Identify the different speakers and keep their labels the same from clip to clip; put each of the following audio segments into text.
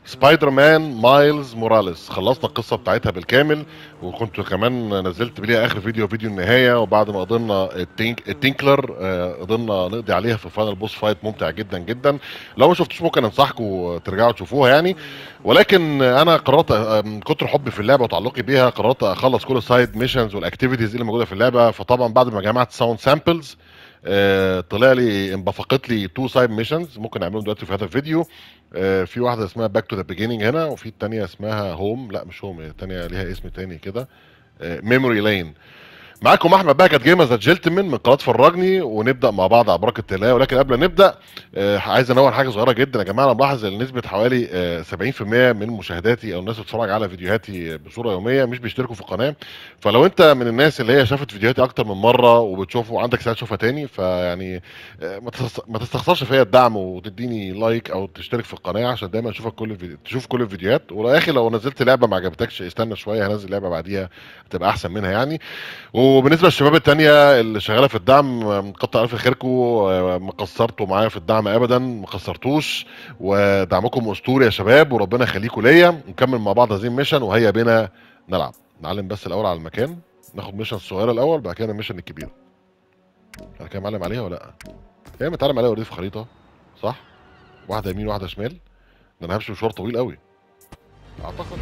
Speaker 1: سبايدر مان مايلز موراليس خلصنا القصه بتاعتها بالكامل وكنت كمان نزلت بليها اخر فيديو فيديو النهايه وبعد ما قضينا التينك التينكلر آه، قدرنا نقضي عليها في فاينل بوس فايت ممتع جدا جدا لو ما شفتوش ممكن انصحكم ترجعوا تشوفوها يعني ولكن انا قررت آه، من كتر حبي في اللعبه وتعلقي بيها قررت اخلص كل السايد ميشنز والاكتيفيتيز اللي موجوده في اللعبه فطبعا بعد ما جمعت ساوند سامبلز آه، طلع لي انبثقت لي تو سايد ميشنز ممكن نعملهم دلوقتي في هذا الفيديو آه، في واحده اسمها باك تو ذا بيجيننج هنا وفي الثانيه اسمها هوم لا مش هوم الثانيه ليها اسم تاني كده ميموري لين معاكم احمد بقى كانت جيمرز جنتلمان من قناه فرجني ونبدا مع بعض على بركه الله ولكن قبل ما نبدا آه، عايز انور حاجه صغيره جدا يا جماعه انا ملاحظ ان نسبه حوالي آه، 70% من مشاهداتي او الناس اللي بتتفرج على فيديوهاتي بصوره يوميه مش بيشتركوا في القناه فلو انت من الناس اللي هي شافت فيديوهاتي اكتر من مره وبتشوفه وعندك ساعه تشوفها تاني فيعني آه، ما تستخس- ما تستخسرش فيا الدعم وتديني لايك او تشترك في القناه عشان دايما اشوفك كل الفيديو تشوف كل الفيديوهات ولا اخي لو نزلت لعبه ما عجبتكش استنى شويه هنزل لعبه بعديها تبقى احسن منها يعني وبالنسبه للشباب التانية اللي شغاله في الدعم آه، كتر الف خيركم آه، ما قصرتوا معايا في الدعم ابدا ما قصرتوش ودعمكم اسطوري يا شباب وربنا يخليكم ليا نكمل مع بعض هذه الميشن وهيا بنا نلعب نعلم بس الاول على المكان ناخد ميشن صغيره الاول بعد كده الميشن الكبيره انا كده معلم عليها ولا لا هي متعلم عليها اوريدي في خريطه صح واحده يمين واحده شمال ده انا همشي مشوار طويل قوي اعتقد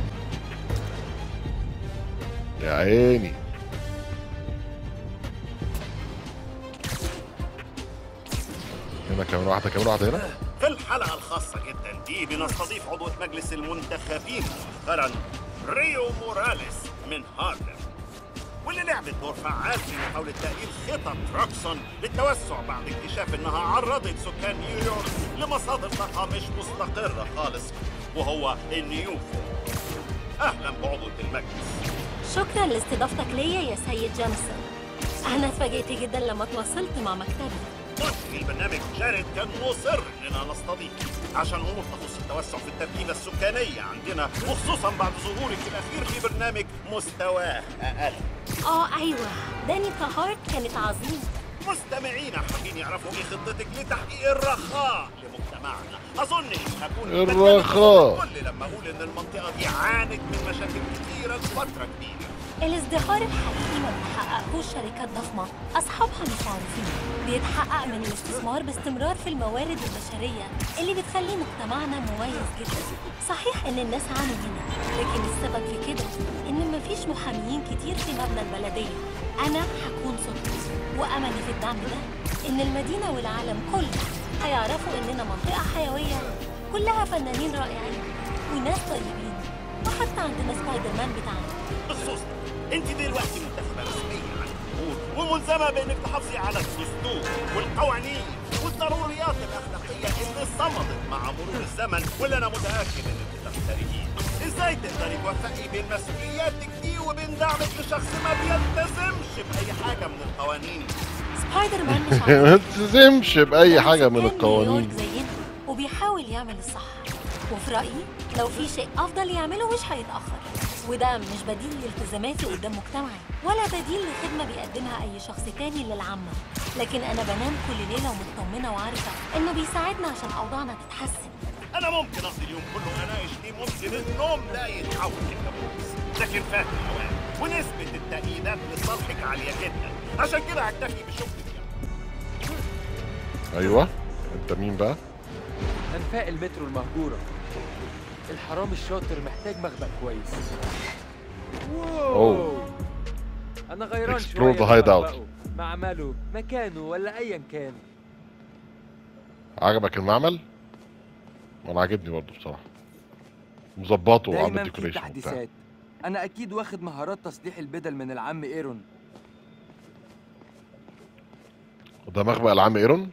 Speaker 1: يا عيني هنا كمان واحده كمان واحده هنا
Speaker 2: في الحلقة الخاصة جدا دي بنستضيف عضوة مجلس المنتخبين مؤخرا ريو موراليس من هارلم واللي لعبت دور فعال في محاولة تأهيل خطط روكسون للتوسع بعد اكتشاف انها عرضت سكان نيويورك لمصادر طاقة مش مستقرة خالص وهو النيوفو اهلا بعضوة المجلس
Speaker 3: شكرا لاستضافتك ليا يا سيد جونسون انا اتفاجئت جدا لما تواصلت مع مكتبي
Speaker 2: منتج البرنامج جارد كان مصر اننا نستضيف عشان امور تخص التوسع في التركيبه السكانيه عندنا وخصوصا بعد ظهورك الاخير في برنامج مستواه اقل
Speaker 3: اه ايوه داني كهارت كانت عظيمه
Speaker 2: مستمعينا حابين يعرفوا ايه خطتك لتحقيق الرخاء لمجتمعنا اظن اني هكون
Speaker 1: الرخاء.
Speaker 2: كل لما اقول ان المنطقه دي عانت من مشاكل كتيره لفتره كبيره
Speaker 3: الازدهار الحقيقي ما بتحققهوش شركات ضخمة أصحابها مش معروفين بيتحقق من الاستثمار باستمرار في الموارد البشرية اللي بتخلي مجتمعنا مميز جدا صحيح إن الناس عانوا هنا لكن السبب في كده إن مفيش محاميين كتير في مبنى البلدية أنا هكون صوتهم وأملي في الدعم ده إن المدينة والعالم كله هيعرفوا إننا منطقة حيوية كلها فنانين رائعين وناس طيبين وحتى عندنا سبايدر مان بتاعنا
Speaker 2: بخصوص انت دلوقتي منتخبه رسميه عن الجمهور وملزمه بانك تحافظي على الدستور والقوانين والضروريات الاخلاقيه اللي صمدت مع مرور الزمن واللي انا متاكد انك تختاريها ازاي تقدري توفقي بين مسؤولياتك دي وبين دعمك لشخص ما بيلتزمش باي حاجه من القوانين
Speaker 3: سبايدر مان مش
Speaker 1: ما
Speaker 3: عادي
Speaker 1: تلزمش باي حاجه من
Speaker 3: سكان
Speaker 1: القوانين
Speaker 3: نيويورك زينا وبيحاول يعمل الصح وفي رأيي لو في شيء أفضل يعمله مش هيتأخر وده مش بديل لالتزاماتي قدام مجتمعي ولا بديل لخدمة بيقدمها أي شخص تاني للعامة لكن أنا بنام كل ليلة ومطمنة وعارفة إنه بيساعدنا عشان أوضاعنا تتحسن
Speaker 2: انا ممكن اقضي اليوم كله اناقش ليه ممكن النوم لا يتحول لكابوس لكن فات الاوان ونسبه التأييدات لصالحك عاليه جدا عشان كده هكتفي بشكرك
Speaker 1: ايوه انت مين بقى
Speaker 4: أنفاق المترو المهجورة الحرامي الشاطر محتاج مخبأ كويس واو
Speaker 1: أوه.
Speaker 4: أنا غيران
Speaker 1: Explore
Speaker 4: شوية
Speaker 1: the
Speaker 4: من
Speaker 1: hideout.
Speaker 4: مخبأه، معمله مكانه ولا أيا كان
Speaker 1: عجبك المعمل وانا عاجبني برضه بصراحه مظبطه وعامل
Speaker 5: دايما في
Speaker 1: ديكوريشن وبتاع
Speaker 5: تحديثات انا اكيد واخد مهارات تصليح البدل من العم ايرون
Speaker 1: وده مخبأ العم ايرون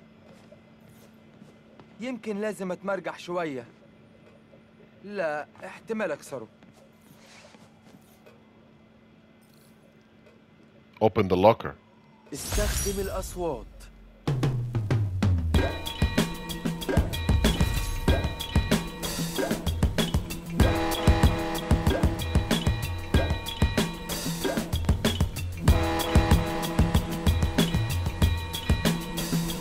Speaker 5: يمكن لازم اتمرجح شويه لا احتمال اكسره
Speaker 1: open the locker
Speaker 5: استخدم الاصوات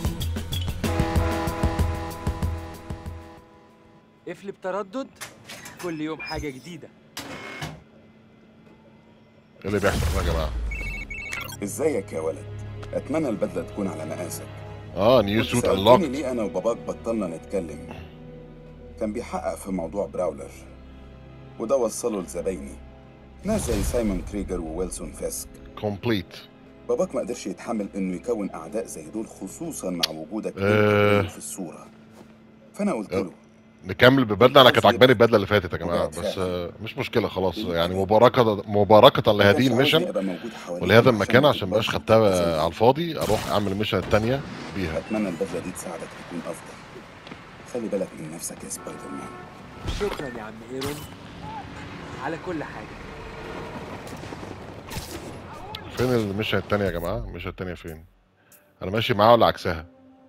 Speaker 4: قفل بتردد كل يوم حاجة جديدة
Speaker 1: ايه اللي بيحصل يا جماعه
Speaker 6: ازيك يا ولد اتمنى البدله تكون على مقاسك
Speaker 1: اه نيو
Speaker 6: كنت
Speaker 1: سوت
Speaker 6: سألتني
Speaker 1: انلوك
Speaker 6: ليه انا وباباك بطلنا نتكلم كان بيحقق في موضوع براولر وده وصله لزبايني ناس زي سايمون كريجر وويلسون فيسك
Speaker 1: كومبليت
Speaker 6: باباك ما قدرش يتحمل انه يكون اعداء زي دول خصوصا مع وجودك
Speaker 1: آه.
Speaker 6: انت في الصوره فانا قلت له
Speaker 1: نكمل ببدله انا كانت عجباني البدله اللي فاتت يا جماعه بس آه، مش مشكله خلاص يعني مباركه مباركه لهذه
Speaker 6: ما كانش عاوزني
Speaker 1: الميشن
Speaker 6: أبقى موجود حواليك
Speaker 1: ولهذا
Speaker 6: عشان
Speaker 1: المكان
Speaker 6: ما
Speaker 1: عشان مبقاش
Speaker 6: تكبرش
Speaker 1: خدتها
Speaker 6: وتتأذى.
Speaker 1: على الفاضي اروح اعمل الميشن التانية بيها
Speaker 6: اتمنى البدله دي تساعدك تكون افضل خلي بالك من نفسك يا سبايدر مان
Speaker 4: شكرا يا عم ايرون على كل حاجة
Speaker 1: فين الميشن التانية يا جماعه الميشن التانية فين انا ماشي معاها ولا عكسها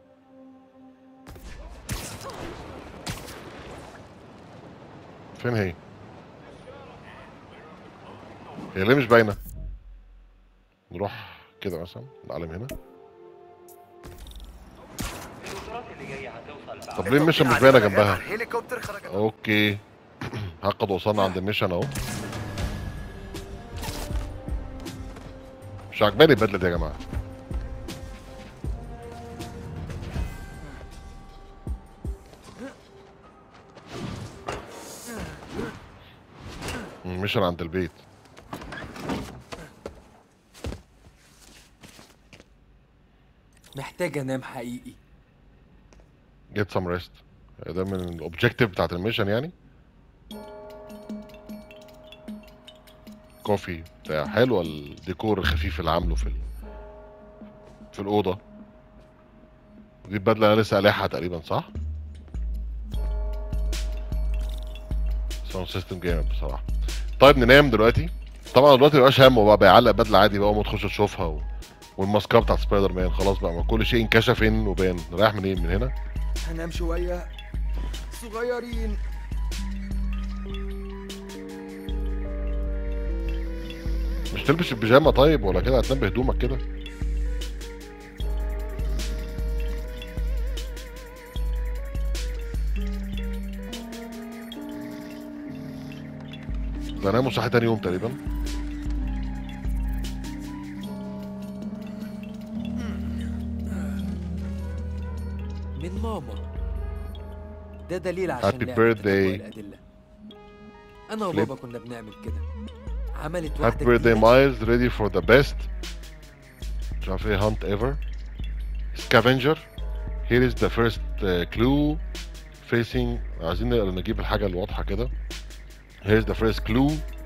Speaker 1: فين هي هي ليه مش باينه نروح كده مثلا العلم هنا طب ليه الميشن مش باينه جنبها
Speaker 2: هليكوبتر خرج
Speaker 1: اوكي هقد وصلنا عند الميشن اهو مش عجباني البدله دي يا جماعه الميشن عند البيت
Speaker 4: محتاج انام حقيقي
Speaker 1: get some rest ده من الاوبجيكتيف بتاعت الميشن يعني كوفي بتاع حلو الديكور الخفيف اللي عامله في ال... في الاوضه دي البدله انا لسه قالعها تقريبا صح ساوند سيستم جامد بصراحه طيب ننام دلوقتي طبعا دلوقتي مبقاش همه بقى بيعلق بدله عادي بقى وما تخش تشوفها و... والماسكه بتاعت سبايدر مان خلاص بقى ما كل شيء انكشف ان وبان رايح منين من هنا
Speaker 5: هنام شوية صغيرين
Speaker 1: مش تلبس البيجامه طيب ولا كده هتنام بهدومك كده ده انام وصحي تاني يوم تقريبا
Speaker 4: من ماما ده دليل عشان
Speaker 1: Happy
Speaker 4: نعمل
Speaker 1: birthday.
Speaker 4: تتبع الأدلة أنا وبابا كنا بنعمل كده عملت واحدة
Speaker 1: هابي بيرثداي
Speaker 4: جديدة.
Speaker 1: مايلز ريدي فور ذا بيست مش عارف ايه هانت ايفر سكافنجر هير از ذا فيرست كلو فيسينج عايزين نقدر نجيب الحاجه الواضحه كده هير از ذا فيرست كلو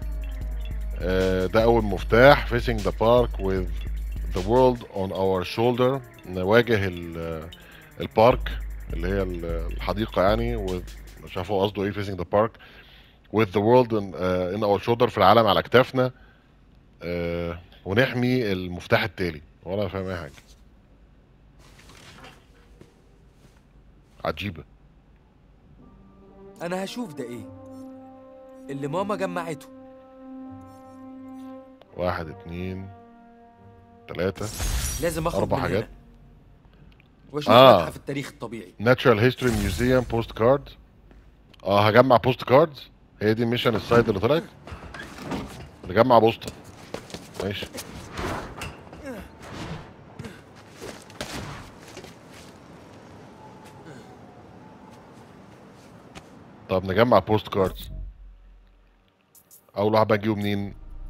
Speaker 1: ده اول مفتاح facing the park with the world on our shoulder نواجه ال- البارك اللي هي ال- الحديقه يعني with مش عارف هو قصده ايه facing the park with the world in, uh, in our shoulder في العالم على اكتافنا uh, ونحمي المفتاح التالي ولا فاهم اي حاجه عجيبه
Speaker 4: أنا هشوف ده إيه اللي ماما جمعته
Speaker 1: واحد اتنين تلاتة
Speaker 4: لازم أخرج
Speaker 1: أربع
Speaker 4: من
Speaker 1: حاجات.
Speaker 4: هنا وأشوف
Speaker 1: آه.
Speaker 4: متحف التاريخ الطبيعي
Speaker 1: Natural History Museum بوست كارد اه هجمع بوست كاردز هي دي الميشن السايد اللي طلعت نجمع بوسطة ماشي طب نجمع بوست كاردز اول واحد بقى نجيبه منين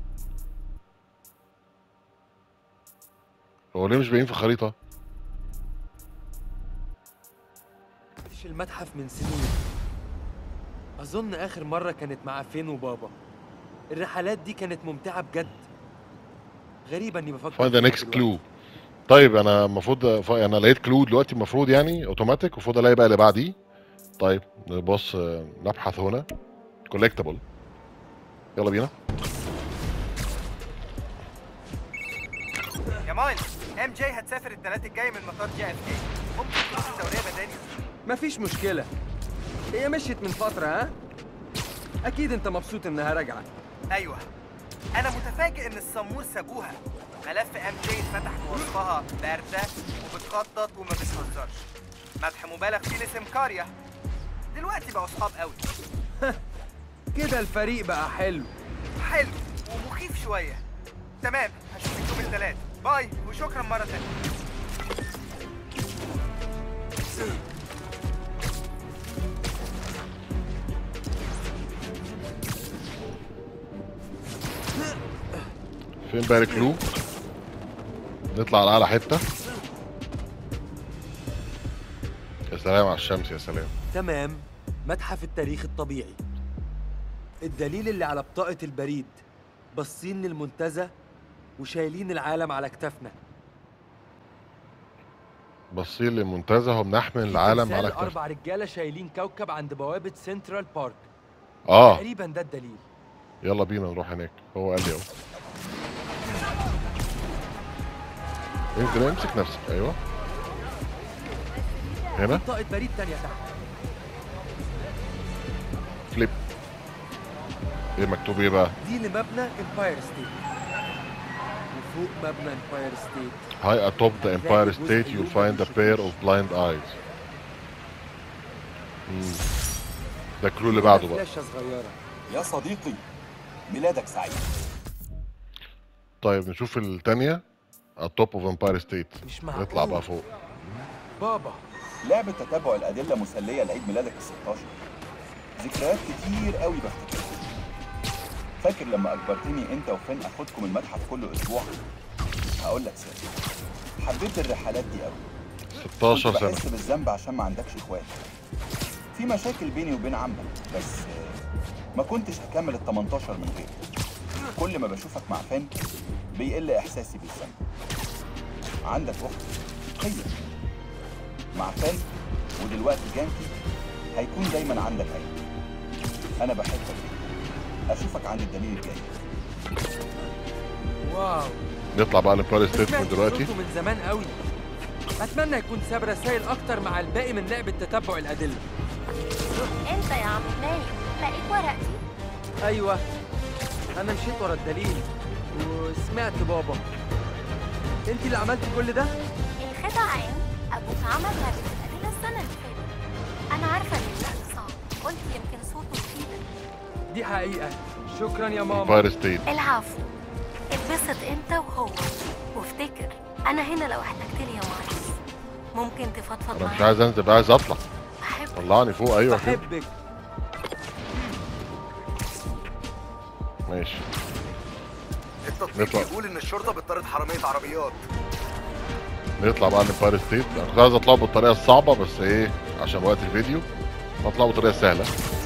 Speaker 1: هو ليه مش باين في الخريطة
Speaker 4: مش المتحف من سنين أظن آخر مرة كانت مع فين وبابا الرحلات دي كانت ممتعة بجد غريبة إني بفكر
Speaker 1: find the
Speaker 4: فيها
Speaker 1: next
Speaker 4: دلوقتي.
Speaker 1: clue طيب انا المفروض ف- انا لقيت كلو دلوقتي المفروض يعني اوتوماتيك المفروض الاقي بقى اللي بعديه طيب نبص آه، نبحث هنا كولكتبل يلا بينا
Speaker 7: يا مايلز ام جي هتسافر الثلاث الجاي من مطار جي اف كي ممكن تروح الدوريه بداني
Speaker 5: مفيش مشكلة هي مشيت من فترة ها أكيد أنت مبسوط إنها راجعة
Speaker 7: ايوه انا متفاجئ ان السمور سابوها ملف ام جي اتفتح بوصفها بارده وبتخطط وما بتهزرش مدح مبالغ فيه لاسم كاريا دلوقتي بقوا اصحاب قوي
Speaker 5: كده الفريق بقى حلو
Speaker 7: حلو ومخيف شويه تمام هشوفك يوم الثلاث باي وشكرا مره تانية
Speaker 1: فين بقى الكلو نطلع على اعلى حته يا سلام على الشمس يا سلام
Speaker 4: تمام متحف التاريخ الطبيعي الدليل اللي على بطاقة البريد باصين للمنتزه وشايلين العالم على كتافنا
Speaker 1: باصين للمنتزه وبنحمل العالم
Speaker 4: تمثال
Speaker 1: على كتافنا
Speaker 4: أربع رجالة شايلين كوكب عند بوابة سنترال بارك
Speaker 1: اه
Speaker 4: تقريبا ده الدليل
Speaker 1: يلا بينا نروح هناك هو قال لي اهو انزل امسك نفسك ايوه هنا
Speaker 4: بطاقة بريد تانية تحت
Speaker 1: فليب ايه مكتوب ايه بقى
Speaker 4: دي لمبنى امباير ستيت وفوق مبنى امباير ستيت
Speaker 1: High atop the Empire State you'll find a pair of blind eyes مم. ده الكلو اللي بعده بقى
Speaker 4: فلاشة صغيرة
Speaker 6: يا صديقي ميلادك سعيد
Speaker 1: طيب نشوف التانية التوب اوف امباير ستيت
Speaker 4: مش معقول
Speaker 1: نطلع بقى فوق
Speaker 4: بابا
Speaker 6: لعبة تتبع الأدلة مسلية لعيد ميلادك ال 16 ذكريات كتير قوي بفتكرها فاكر لما أجبرتني أنت وفين أخدكم المتحف كل أسبوع؟ هقول لك سر حبيت الرحلات دي قوي
Speaker 1: 16
Speaker 6: كنت
Speaker 1: سنة
Speaker 6: بحس بالذنب عشان ما عندكش اخوات في مشاكل بيني وبين عمك بس آه، ما كنتش هكمل ال 18 من غيرك كل ما بشوفك مع فين بيقل احساسي بالذنب عندك اخت قية مع فين ودلوقتي جانكي هيكون دايما عندك عين انا بحبك جدا اشوفك عند الدليل الجاي
Speaker 4: واو
Speaker 1: نطلع بقى الامباير ستيت من
Speaker 4: سمعت
Speaker 1: دلوقتي
Speaker 4: صوته من زمان قوي اتمنى يكون ساب رسائل اكتر مع الباقي من لعبه تتبع الادله
Speaker 3: انت يا عم نايم لقيت ورقتي
Speaker 4: ايوه انا مشيت ورا الدليل وسمعت بابا انت اللي عملت كل ده
Speaker 3: الخدع عين ابوك عمل لعبة الأدلة السنة اللي فاتت انا عارفة ان اللعب صعب قلت يمكن صوته يفيدك
Speaker 4: دي حقيقه شكرا يا ماما
Speaker 1: امباير ستيت
Speaker 3: العفو اتبسط انت وهو وافتكر انا هنا لو احتجت لي يا مايلز ممكن تفضفض
Speaker 1: انا مش
Speaker 3: معايا
Speaker 1: عايز انزل بقى عايز اطلع
Speaker 3: بحبك
Speaker 1: طلعني فوق ايوه كده
Speaker 4: بحبك
Speaker 1: ماشي
Speaker 8: التطبيق
Speaker 1: نطلع.
Speaker 8: بيقول ان الشرطه بتطارد حراميه عربيات
Speaker 1: نطلع بقى الامباير ستيت انا كنت عايز اطلعه بالطريقه الصعبه بس ايه عشان وقت الفيديو نطلعه بالطريقه السهله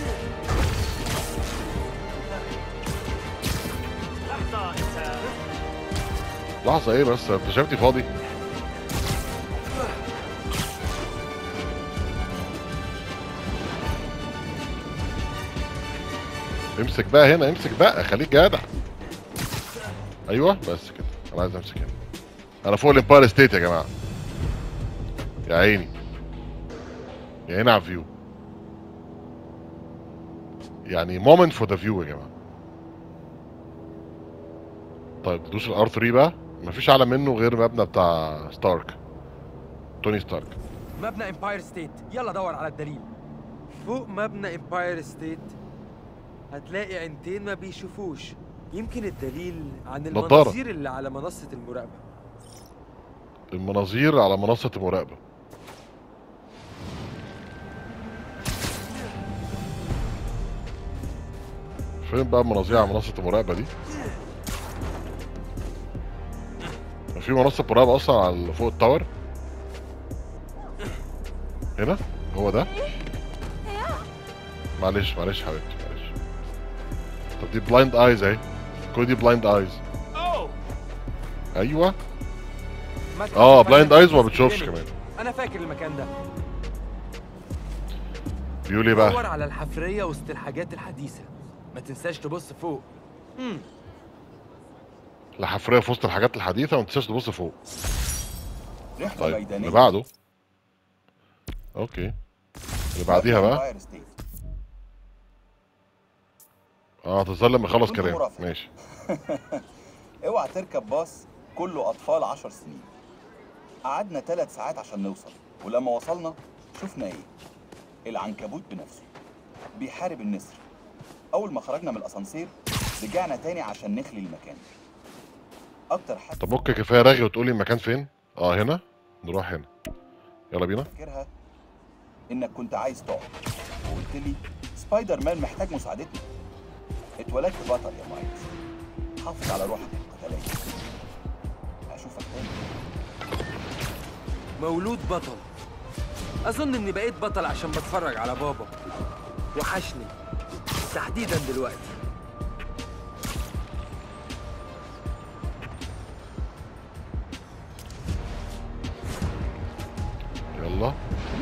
Speaker 1: لحظة ايه بس انت شايفني فاضي امسك بقى هنا امسك بقى خليك جدع ايوه بس كده انا عايز امسك هنا انا فوق الامباير ستيت يا جماعه يا عيني يا عيني على الفيو يعني مومنت فور ذا فيو يا جماعه طيب دوس الار 3 بقى مفيش اعلى منه غير مبنى بتاع ستارك توني ستارك
Speaker 4: مبنى امباير ستيت يلا دور على الدليل فوق مبنى امباير ستيت هتلاقي عينتين ما بيشوفوش يمكن الدليل عن
Speaker 1: نضارة.
Speaker 4: المناظير اللي على منصة المراقبة
Speaker 1: المناظير على منصة المراقبة فين بقى المناظير على منصة المراقبة دي؟ في منصة مراقبة أصلا على فوق التاور؟ هنا؟ هو ده؟ معلش معلش حبيبتي معلش طب دي بلايند ايز اهي كل دي بلايند ايز ايوه
Speaker 4: متحف
Speaker 1: اه
Speaker 4: امباير
Speaker 1: بلايند ايز وما
Speaker 4: ستيت
Speaker 1: بتشوفش
Speaker 4: جيمنج.
Speaker 1: كمان
Speaker 4: انا فاكر المكان ده
Speaker 1: بيقول ايه
Speaker 4: دور
Speaker 1: بقى
Speaker 4: على الحفرية وسط الحاجات الحديثة ما تنساش تبص فوق امم
Speaker 1: الحفريه في وسط الحاجات الحديثه وما تنساش تبص فوق
Speaker 6: رحله
Speaker 1: طيب
Speaker 6: ميدانيه
Speaker 1: اللي بعده اوكي اللي بعديها بقى
Speaker 6: امباير ستيت.
Speaker 1: اه هتظل لما اخلص
Speaker 6: كنت
Speaker 1: كلام
Speaker 6: مرافق.
Speaker 1: ماشي
Speaker 6: اوعى تركب باص كله اطفال عشر سنين قعدنا ثلاث ساعات عشان نوصل ولما وصلنا شفنا ايه العنكبوت بنفسه بيحارب النسر اول ما خرجنا من الاسانسير رجعنا تاني عشان نخلي المكان اكتر حاجه
Speaker 1: طب اوكي كفايه رغي وتقولي المكان فين اه هنا نروح هنا يلا بينا
Speaker 6: فاكرها انك كنت عايز تقعد وقلت لي سبايدر مان محتاج مساعدتنا اتولدت بطل يا مايلز حافظ على روحك القتالية هشوفك تاني
Speaker 5: مولود بطل اظن اني بقيت بطل عشان بتفرج على بابا وحشني تحديدا دلوقتي
Speaker 1: يلا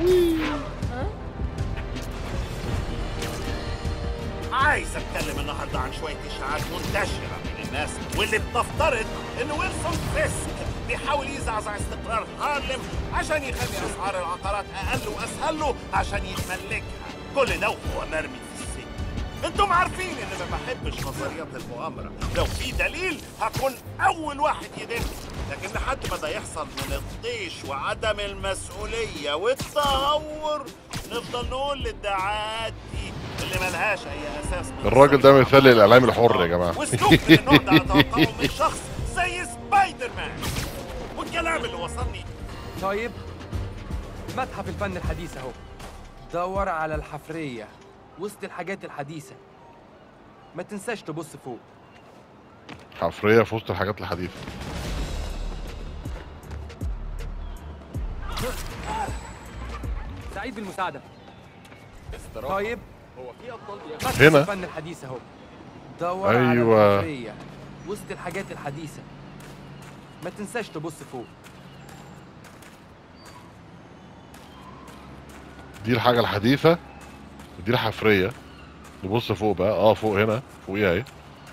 Speaker 2: عايز اتكلم النهارده عن شويه اشاعات منتشره من الناس واللي بتفترض ان ويلسون فيسك بيحاول يزعزع استقرار هارلم عشان يخلي اسعار العقارات اقل واسهل له عشان يتملكها كل ده وهو مرمي في السجن انتم عارفين ان ما بحبش نظريات المؤامره لو في دليل هكون اول واحد يدل لكن لحد ما ده يحصل من الطيش وعدم المسؤوليه والتهور نفضل نقول الادعاءات دي اللي ملهاش اي اساس من
Speaker 1: الراجل ده
Speaker 2: الصحة.
Speaker 1: مثال للاعلام الحر يا جماعه
Speaker 2: واسلوب من النوع ده اتوقعه من شخص زي سبايدر مان والكلام اللي وصلني
Speaker 5: طيب متحف الفن الحديث اهو دور على الحفرية وسط الحاجات الحديثة ما تنساش تبص فوق
Speaker 1: حفريه في وسط الحاجات الحديثه
Speaker 5: سعيد بالمساعدة طيب متحف
Speaker 1: هنا.
Speaker 5: الفن الحديث اهو دور على
Speaker 1: أيوة.
Speaker 5: الحفرية وسط الحاجات الحديثة ما تنساش تبص فوق
Speaker 1: دي الحاجه الحديثه ودي الحفريه نبص فوق بقى اه فوق هنا فوقيها اهي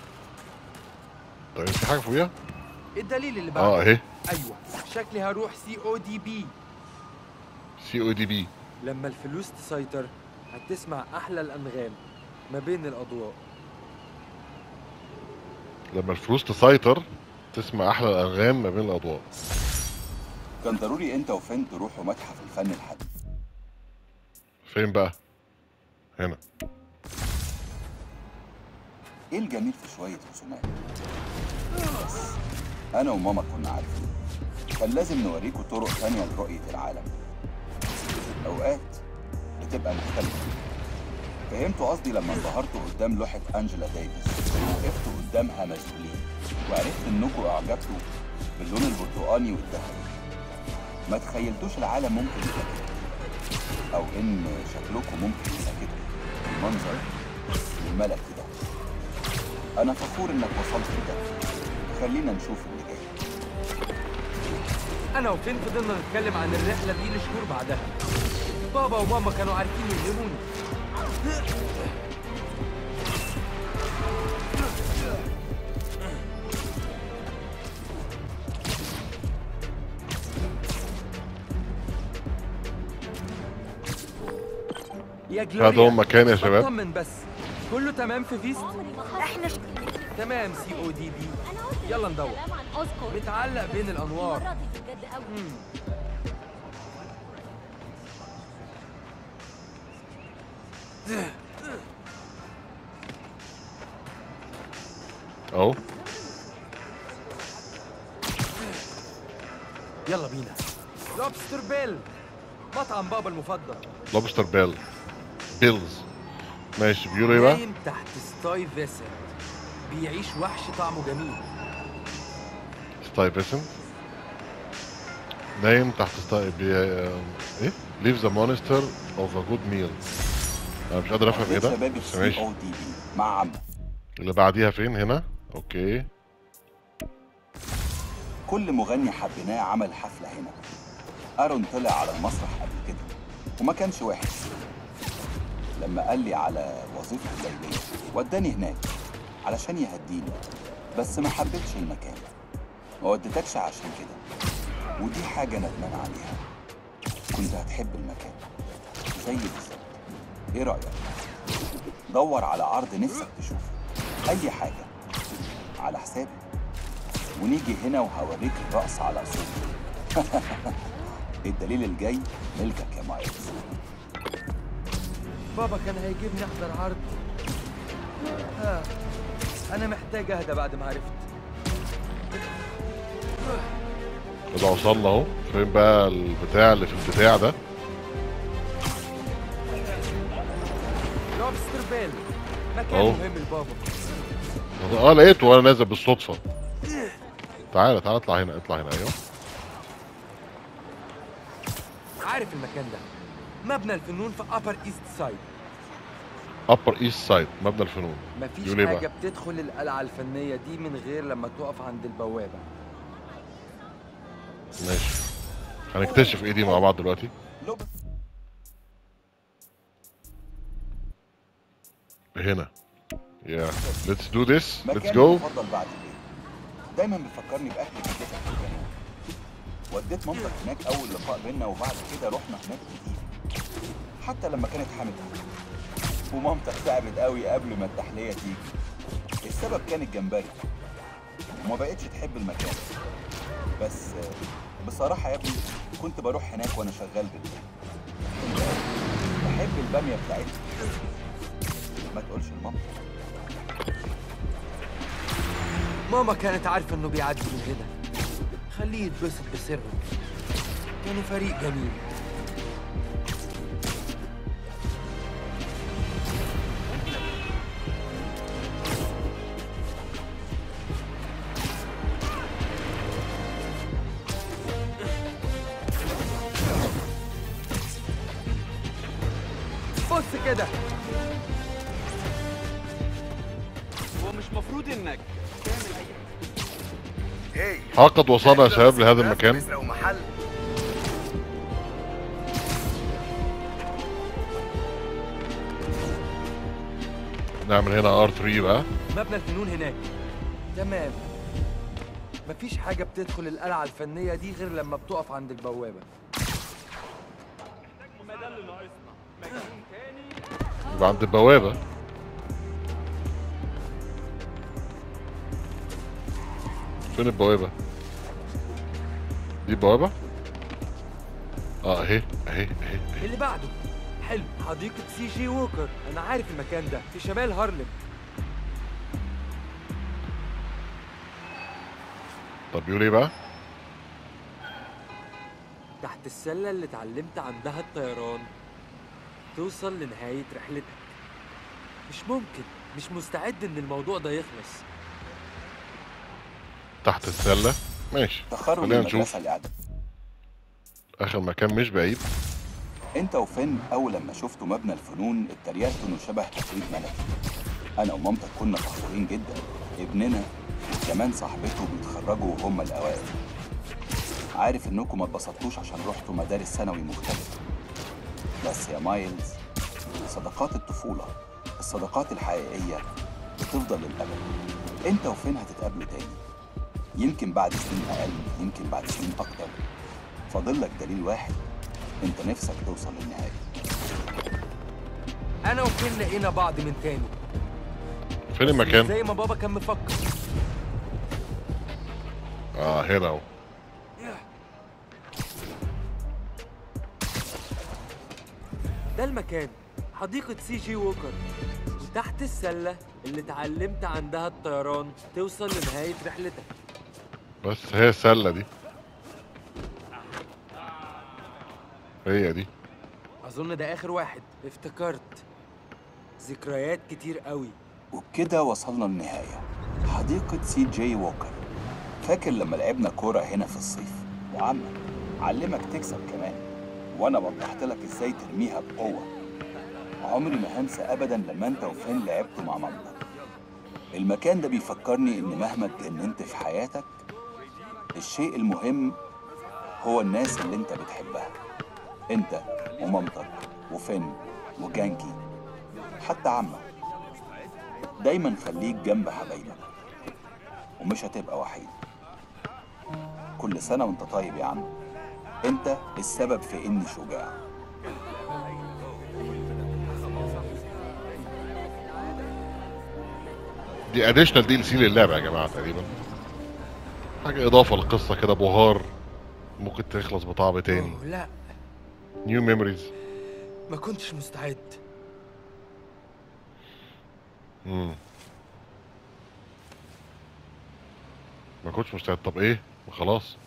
Speaker 1: طيب في حاجه فوقيها
Speaker 5: الدليل اللي بعده
Speaker 1: اه اهي
Speaker 5: ايوه شكلي هروح سي او دي بي
Speaker 1: سي او دي بي
Speaker 5: لما الفلوس تسيطر هتسمع احلى الانغام ما بين الاضواء
Speaker 1: لما الفلوس تسيطر تسمع احلى الانغام ما بين الاضواء
Speaker 6: كان ضروري انت وفين تروحوا متحف الفن الحديث
Speaker 1: فين بقى هنا
Speaker 6: ايه الجميل في شويه رسومات بس انا وماما كنا عارفين كان لازم نوريكم طرق تانية لرؤيه العالم اوقات بتبقى مختلفه فهمتوا قصدي لما انبهرتوا قدام لوحه انجела ديفيس وقفتوا قدامها مذهولين وعرفت انكم اعجبتوا باللون البرتقاني والذهبي ما تخيلتوش العالم ممكن يبقى كده او ان شكلكم ممكن يبقى كده المنظر الملكي ده انا فخور انك وصلت لده خلينا نشوف اللي جاي
Speaker 5: انا وفين فضلنا نتكلم عن الرحله دي لشهور بعدها بابا وماما كانوا عارفين يلهموني يا جلوريا
Speaker 1: هذا هو المكان يا شباب
Speaker 5: اطمن بس كله تمام في فيست
Speaker 3: عمري ما حصل
Speaker 9: احنا ش...
Speaker 5: تمام سي او دي بي
Speaker 3: انا قلت لك
Speaker 5: يلا ندور.
Speaker 3: كلام عن اوسكار
Speaker 5: متعلق بين الانوار
Speaker 3: المرة دي بجد قوي
Speaker 5: مم.
Speaker 1: اهو
Speaker 5: يلا بينا لوبستر بيل مطعم بابا المفضل
Speaker 1: لوبستر بيل بيلز ماشي بيقولوا ايه بقى
Speaker 5: نايم تحت ستاي فيسل بيعيش وحش طعمه جميل
Speaker 1: ستاي بيسن نايم تحت ستاي بي... آه، ايه ليف ذا مونستر اوف ا جود ميل انا مش قادر افهم ايه ده
Speaker 6: شباب
Speaker 1: بس
Speaker 6: السي
Speaker 1: ماشي
Speaker 6: او دي بي مع عمك
Speaker 1: اللي بعديها فين هنا اوكي
Speaker 6: كل مغني حبيناه عمل حفلة هنا أرون طلع على المسرح قبل كده وما كانش وحش لما قال لي على وظيفة الليلية وداني هناك علشان يهديني بس ما حبيتش المكان ما وديتكش عشان كده ودي حاجة ندمان عليها كنت هتحب المكان زي بالظبط ايه رأيك؟ دور على عرض نفسك تشوفه أي حاجة على حسابي ونيجي هنا وهوريك الرقص على صوتي الدليل الجاي ملكك يا مايلز
Speaker 5: بابا كان هيجيبني احضر عرض آه. انا محتاج اهدى بعد ما عرفت
Speaker 1: كده وصلنا اهو فين بقى البتاع اللي في البتاع ده
Speaker 5: لوبستر بيل مكان
Speaker 1: أهو.
Speaker 5: مهم لبابا
Speaker 1: اه لقيته وانا نازل بالصدفه تعالى تعالى اطلع هنا اطلع هنا ايوه
Speaker 5: عارف المكان ده مبنى الفنون في ابر ايست سايد
Speaker 1: ابر ايست سايد مبنى الفنون
Speaker 5: مفيش
Speaker 1: يقول إيه بقى؟
Speaker 5: حاجة بتدخل القلعة الفنية دي من غير لما تقف عند البوابة
Speaker 1: ماشي هنكتشف ايه دي مع بعض دلوقتي
Speaker 6: لوب
Speaker 1: هنا يا ليتس دو ذس ليتس
Speaker 6: مكاني
Speaker 1: جو
Speaker 6: المفضل بعد البيت دايما بيفكرني باهل جدتك في الجنوب وديت مامتك هناك اول لقاء بينا وبعد كده رحنا هناك كتير حتى لما كانت حامل ومامتك تعبت قوي قبل ما التحليه تيجي السبب كان الجمبري وما بقتش تحب المكان بس آه، بصراحه يا ابني كنت بروح هناك وانا شغال بالليل كنت بحب الباميه بتاعتها ما تقولش لمامتك
Speaker 5: ماما كانت عارفة انه بيعدي من هنا خليه يتبسط بسره كانوا فريق جميل بص كده
Speaker 9: هو مش مفروض انك تعمل اي
Speaker 8: هي
Speaker 1: ها قد وصلنا يا شباب لهذا المكان
Speaker 8: بيسرقوا محل
Speaker 1: نعمل هنا ار 3 بقى
Speaker 5: مبنى الفنون هناك تمام مفيش حاجة بتدخل القلعة الفنية دي غير لما بتقف عند البوابة
Speaker 1: يبقى عند البوابه فين البوابه دي البوابه اه اهي اهي اهي اهي.
Speaker 5: اللي بعده حلو حديقة سي جي ووكر أنا عارف المكان ده في شمال هارلم
Speaker 1: طب بيقول ايه بقى
Speaker 5: تحت السلة اللي اتعلمت عندها الطيران توصل لنهاية رحلتك مش ممكن مش مستعد إن الموضوع ده يخلص
Speaker 1: تحت السله ماشي
Speaker 6: تخرج
Speaker 1: خلينا نشوف
Speaker 6: المدرسه الاعداديه
Speaker 1: اخر مكان مش بعيد
Speaker 6: انت وفين اول لما شفتوا مبنى الفنون اتريقتوا انه شبه تقليد ملكي انا ومامتك كنا فخورين جدا ابننا وكمان صاحبته بيتخرجوا وهم الاوائل عارف انكم ما اتبسطتوش عشان رحتوا مدارس ثانوي مختلفه بس يا مايلز صداقات الطفوله الصداقات الحقيقيه بتفضل للابد انت وفين هتتقابلوا تاني يمكن بعد سنين اقل يمكن بعد سنين اكتر فاضل لك دليل واحد انت نفسك توصل للنهايه
Speaker 5: أنا وفين لقينا بعض من تاني
Speaker 1: فين
Speaker 5: بس مش
Speaker 1: المكان
Speaker 5: زي ما بابا كان مفكر
Speaker 1: اه هنا اهو
Speaker 5: ده المكان حديقة سي جي ووكر وتحت السلة اللي اتعلمت عندها الطيران توصل لنهاية رحلتك
Speaker 1: بس هي السله دي هي دي
Speaker 5: أظن ده آخر واحد افتكرت ذكريات كتير قوي
Speaker 6: وبكده وصلنا للنهايه حديقه سي جي ووكر فاكر لما لعبنا كوره هنا في الصيف وعمك علمك تكسب كمان وانا وضحت لك ازاي ترميها بقوه عمري ما هنسى ابدا لما انت وفين لعبتوا مع مامتك المكان ده بيفكرني ان مهما اتجننت في حياتك الشيء المهم هو الناس اللي انت بتحبها انت ومامتك وفين وجانكي حتى عمك دايما خليك جنب حبايبك ومش هتبقى وحيد كل سنة وانت طيب يا عم انت السبب في اني شجاع
Speaker 1: دي اديشنال دي ال سي للعبه يا جماعه تقريبا حاجه اضافه للقصه كده بهار ممكن تخلص بطعم تاني
Speaker 5: أوه لا
Speaker 1: نيو ميموريز
Speaker 5: ما كنتش مستعد
Speaker 1: امم ما كنتش مستعد طب ايه خلاص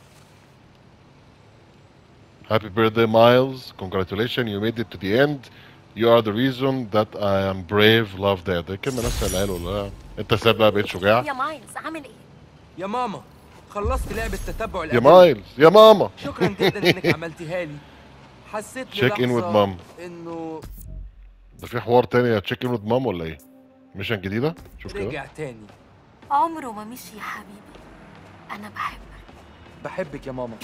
Speaker 1: Happy birthday Miles congratulations you made it to the end you are the reason that I am brave love that ده الكلمة نفسها اللي قاله ولا انت ساب بقى بقيت شجاع
Speaker 3: يا مايلز عامل ايه
Speaker 5: يا ماما خلصت لعبة تتبع
Speaker 1: يا
Speaker 5: الأدلة
Speaker 1: مايلز يا ماما
Speaker 5: شكرا جدا انك عملتيها لي حسيت
Speaker 1: Check in with
Speaker 5: للحظة
Speaker 1: mom.
Speaker 5: انه
Speaker 1: ده في حوار تاني يا تشيك ان وذ مام ولا ايه ميشن جديدة شوف كده
Speaker 5: رجع تاني
Speaker 3: عمره ما مشي يا حبيبي انا بحبك
Speaker 5: بحبك يا ماما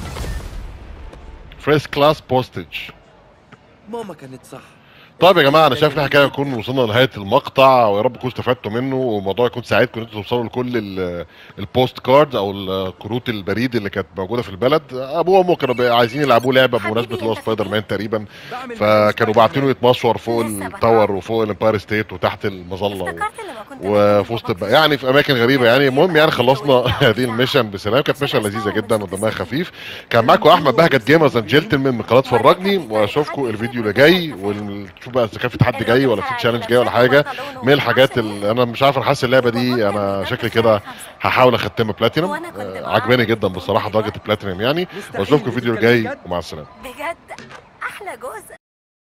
Speaker 1: فريش كلاس بوستج
Speaker 5: ماما كانت صح
Speaker 1: طيب يا جماعه انا شايف ان احنا كده نكون وصلنا لنهايه المقطع ويا رب تكونوا استفدتوا منه والموضوع يكون ساعدكم ان انتوا توصلوا لكل ال- البوست كاردز او الكروت البريد اللي كانت موجوده في البلد ابوه وامه كانوا بي- عايزين يلعبوا لعبه بمناسبه اللي هو سبايدر مان تقريبا
Speaker 5: بعمل
Speaker 1: فكانوا باعتينه يتمشور فوق
Speaker 3: لسه
Speaker 1: التاور
Speaker 3: بتعرف.
Speaker 1: وفوق الامباير ستيت وتحت المظله و...
Speaker 3: افتكرت لما كنت
Speaker 1: وفي وسط الب- يعني في اماكن غريبه يعني المهم يعني خلصنا هذه الميشن بسلام كانت ميشن لذيذه جدا ودمها خفيف كان معاكم احمد بهجت جيمرز اند جنتلمان من قناه فرجني واشوفكم الفيديو اللي جاي ونشوف بقى اذا كان في تحدي جاي ولا في تشالنج جاي ولا حاجه من الحاجات اللي انا مش عارف انا حاسس اللعبه دي انا شكلي كده هحاول اختمها بلاتينوم آه، عجباني جدا بصراحه درجه البلاتينوم يعني واشوفكم الفيديو الجاي ومع السلامه
Speaker 3: بجد احلى جزء